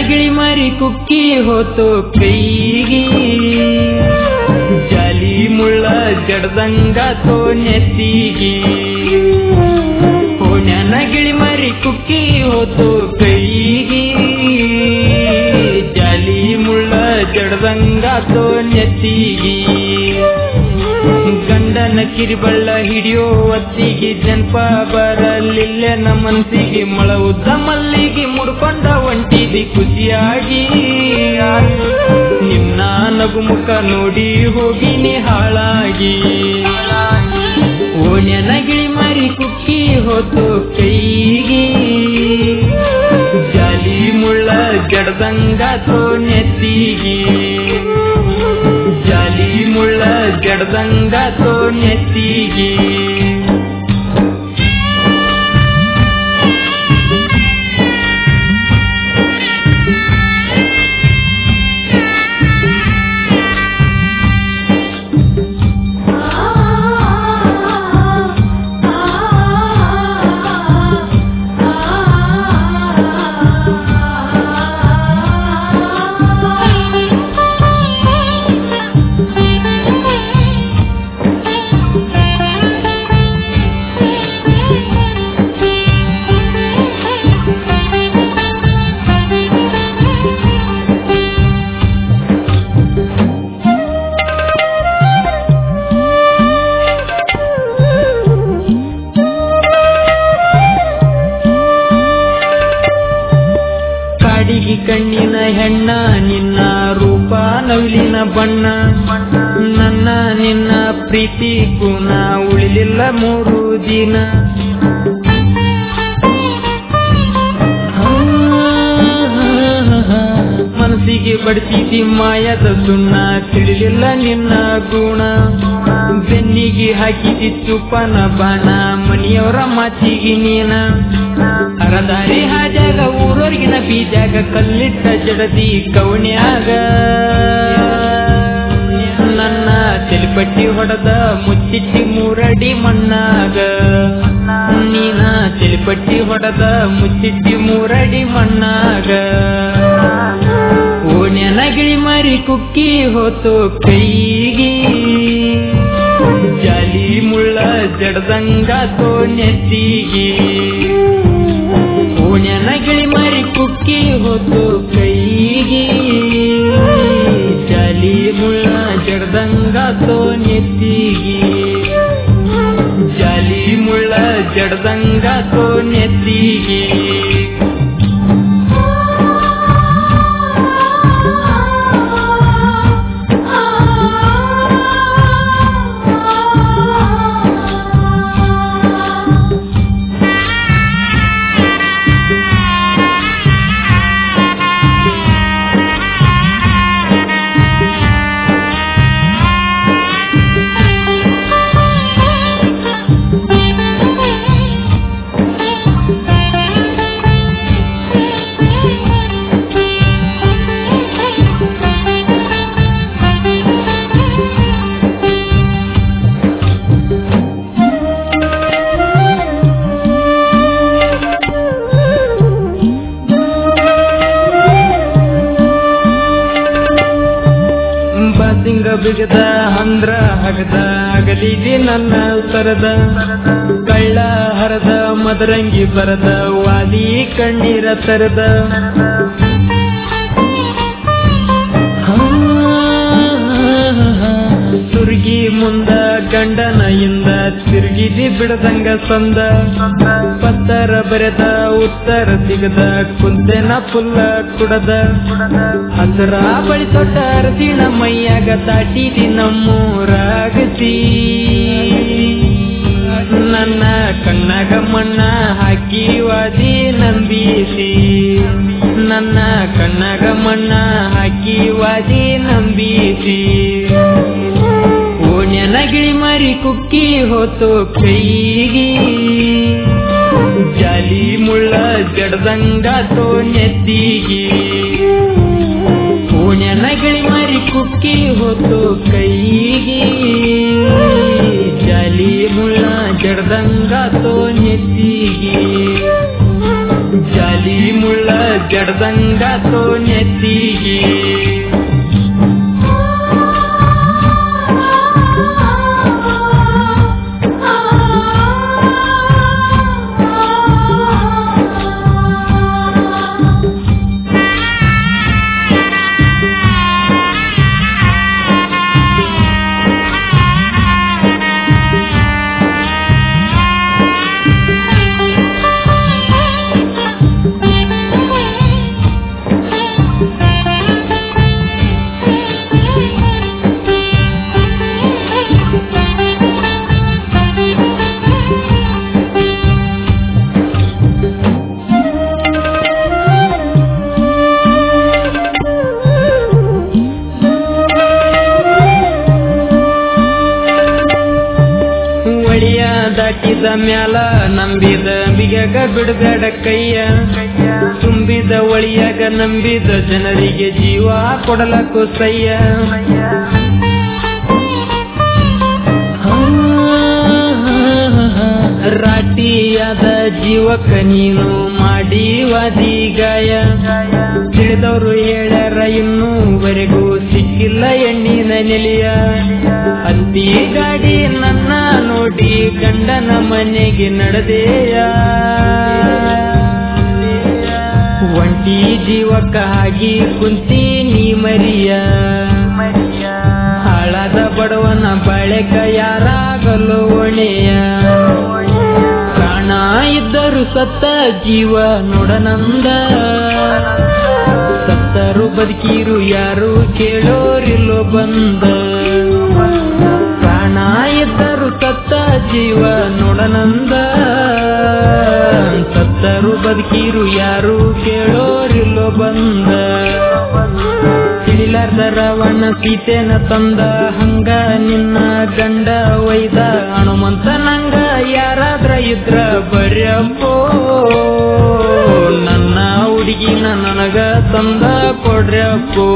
ಗಿಳಿ ಮಾರಿ ಕುಕ್ಕಿ ಹೋತು ಕೈಗಿ ಜಾಲಿ ಮುಳ್ಳ ಜಡ್ದಂಗಾತೋ ನೆತ್ತಿಗಿ ಓಣ್ಯಾನ ಗಿಳಿ ಮಾರಿ ಕುಕ್ಕಿ ಹೋತು ಕೈಗಿ ಜಾಲಿ ಮುಳ್ಳ ಜಡ್ದಂಗಾತೋ ನೆತ್ತಿಗಿ ಗಂಡನ ಕಿರಿಬಳ್ಳ ಹಿಡಿಯೋ ಹೊತ್ತಿಗೆ ಜನ್ಪ ಬರಲಿಲ್ಲ ನಮ್ಮ ಮನ್ಸಿಗೆ ಮೊಳ ಉದ್ದ ಮಲ್ಲಿಗೆ ಮುಡ್ಕೊಂಡ ಒಂಟಿದಿ ಖುಷಿಯಾಗಿ ನಿನ್ನ ನಗುಮುಖ ನೋಡಿ ಹೋಗಿನಿ ಹಾಳಾಗಿ ಓಣ್ಯನ ಗಿಳಿ ಮಾರಿ ಕುಕ್ಕಿ ಹೋತು ಕೈಗಿ ಜಾಲಿ ಮುಳ್ಳ ಜಡ್ದಂಗಾತೋ ನೆತ್ತಿಗಿ ಜಾಲಿ ಮುಳ್ಳ ಜಡ್ದಂಗಾತೋ ನೆತ್ತಿಗಿ ಕಾಡಿಗೆ ಕಣ್ಣಿನ ಹೆಣ್ಣ ನಿನ್ನ ರೂಪ ನವಿಲಿನ ಬಣ್ಣ ನನ್ನ ನಿನ್ನ ಪ್ರೀತಿ ಗುಣ ಉಳಿಲಿಲ್ಲ ಮೂರು ದಿನ ಮನಸ್ಸಿಗೆ ಬಡಿಸಿದಿ ಮಾಯದ ಸುಣ್ಣ ತಿಳಿಲಿಲ್ಲ ನಿನ್ನ ಗುಣ ಬೆನ್ನಿಗೆ ಹಾಕಿದಿ ತುಪ್ಪನ ಬಾಣ ಮನೆಯವರ ಮಾತಿಗೆ ನೀನ ಅರದಾರಿ ಹಾಜಾಗ ಊರೊರ್ಗಿನ ಬೀಜಾಗ ಕಲ್ಲಿಟ್ಟ ಜಡದಿ ಕವಣ್ಯಾಗ ನನ್ನ ತೆಲಿಪಟ್ಟಿ ಹೊಡೆದ ಮುಚ್ಚಿಟ್ಟಿ ಮೂರಡಿ ಮಣ್ಣಾಗ ನೀನ ತೆಲಿಪಟ್ಟಿ ಹೊಡೆದ ಮುಚ್ಚಿಟ್ಟಿ ಮೂರಡಿ ಮಣ್ಣಾಗ ಓಣ್ಯನ ಗಿಳಿ ಮಾರಿ ಕುಕ್ಕಿ ಹೋತು ಕೈಗಿ ಜಾಲಿ ಮುಳ್ಳ ಜಡ್ದಂಗಾತೋ ನೆತ್ತಿಗಿ ಓಣ್ಯನ ಗಿಳಿ ಮಾರಿ ಕುಕ್ಕಿ ಹೋತು ಕೈಗಿ ಜಾಲಿ ಮುಳ್ಳ ಜಡ್ದಂಗಾತೋ ನೆತ್ತಿಗಿ ಜಾಲಿ ಮುಳ್ಳ ಜಡ್ದಂಗಾತೋ ನೆತ್ತಿಗಿ ಬಾಸಿಂಗ ಬಿಗದ ಅಂದ್ರ ಹಗದ ಅಗಲಿದೆ ನನ್ನ ಸರದ ಕಳ್ಳ ಹರದ ಮದರಂಗಿ ಬರದ ವಾಲಿ ಕಣ್ಣೀರ ತರದ ಸುರ್ಗಿ ಮುಂದ ಗಂಡನ ಇಂದ ತಿರುಗಿದಿ ಬಿಡದಂಗ ಸಂದ ಪತ್ತರ ಬರೆದ ಉತ್ತರ ಸಿಗದ ಕುಂತೆನ ಫುಲ್ಲ ಕುಡದ ಹಸರ ಬಳಿ ತೊಟ್ಟ ಅರಸಿಣ ಮೈಯಾಗ ದಾಟಿದಿ ನಮ್ಮೂರಾಗತಿ ನನ್ನ ಕಣ್ಣಾಗ ಮಣ್ಣ ಹಾಕಿ ವಾದಿ ನಂಬಿಸಿ ನನ್ನ ಕಣ್ಣಾಗ ಮಣ್ಣ ಹಾಕಿ ವಾದಿ ನಂಬಿಸಿ ಓಣ್ಯನ ಗಿಳಿ ಮಾರಿ ಕುಕ್ಕಿ ಹೋತು ಕೈಗಿ ಜಾಲಿ ಮುಳ್ಳ ಜಡ್ದಂಗಾತೋ ನೆತ್ತಿಗಿ ಓಣ್ಯನ ಗಿಳಿ ಮಾರಿ ಕುಕ್ಕಿ ಹೋತು ಕೈಗಿ ಜಾಲಿ ಮುಳ್ಳ ಜಡ್ದಂಗಾತೋ ನೆತ್ತಿಗಿ ಜಾಲಿ ಮುಳ್ಳ ಜಡ್ದಂಗಾತೋ ನೆತ್ತಿಗಿ ಒಳಿಯ ದಾಟಿದ ಮ್ಯಾಲ ನಂಬಿದ ಬಿಗಗ ಬಿಡಬೇಡ ಕೈಯ ತುಂಬಿದ ಒಳಿಯಾಗ ನಂಬಿದ ಜನರಿಗೆ ಜೀವ ಕೊಡಲಕ್ಕೂ ಸಯ್ಯ ರಾಟಿಯಾದ ಜೀವಕ್ಕ ನೀನು ಮಾಡಿ ವಾದಿಗಾಯ ತಿಳಿದವರು ಹೇಳ್ಯಾರ ಇನ್ನೂವರೆಗೂ ಸಿಕ್ಕಿಲ್ಲ ಎಣ್ಣಿನ ನೆಲೆಯ ಹತ್ತಿ ಗಾಡಿ ನನ್ನ ನೋಡಿ ಗಂಡನ ಮನೆಗೆ ನಡೆದೆಯ ಒಂಟಿ ಜೀವಕ್ಕ ಹಾಗಿ ಕುಂತಿ ನೀ ಮರಿಯ ಹಾಳಾದ ಬಡವನ ಬಾಳೆಕ ಯಾರಾಗಲು ಒಣೆಯ ಪ್ರಾಣ ಇದ್ದರು ಸತ್ತ ಜೀವ ನೋಡನಂದ ಸತ್ತರು ಬದುಕಿರು ಯಾರು ಕೇಳೋರಿಲ್ಲೋ ಬಂದ ಪ್ರಾಣ ಇದ್ದರು ಸತ್ತ ಜೀವ ನೋಡನಂದ ಸತ್ತರು ಬದುಕಿರು ಯಾರು ಕೇಳೋರಿಲ್ಲೋ ಬಂದ ತಿಳಿಲಾರ್ದ ರಾವಣ ಸೀತೆನ ತಂದ ಹಂಗ ನಿನ್ನ ಗಂಡ ಒಯ್ದ ಹನುಮಂತ ನಂಗ ಯಾರಾದ್ರ ಇದ್ರ ಬರ್ಯಪ್ಪೋ ನನ್ನ ಹುಡುಗಿನ ನನಗ ತಂದ ಕೊಡ್ರಪ್ಪೋ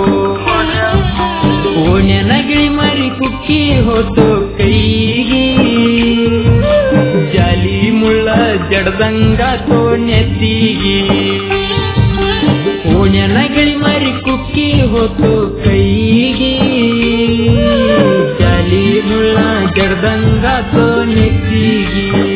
ಓಣ್ಯನ ಗಿಳಿ ಮರಿ ಕುಕ್ಕಿ ಹೋತು ಕೈಗಿ ಜಾಲಿ ಮುಳ್ಳ ಜಡ್ದಂಗ ತೋ ನೆತ್ತಿಗಿ ಓಣ್ಯನ ಗಿಳಿ ಮರಿ ಕುಕ್ಕಿ ಹೋತು ಕೈಗಿ ಜಾಲಿ ಮುಳ್ಳ ಜಡ್ದಂಗ ತೋ ನೆತ್ತಿಗಿ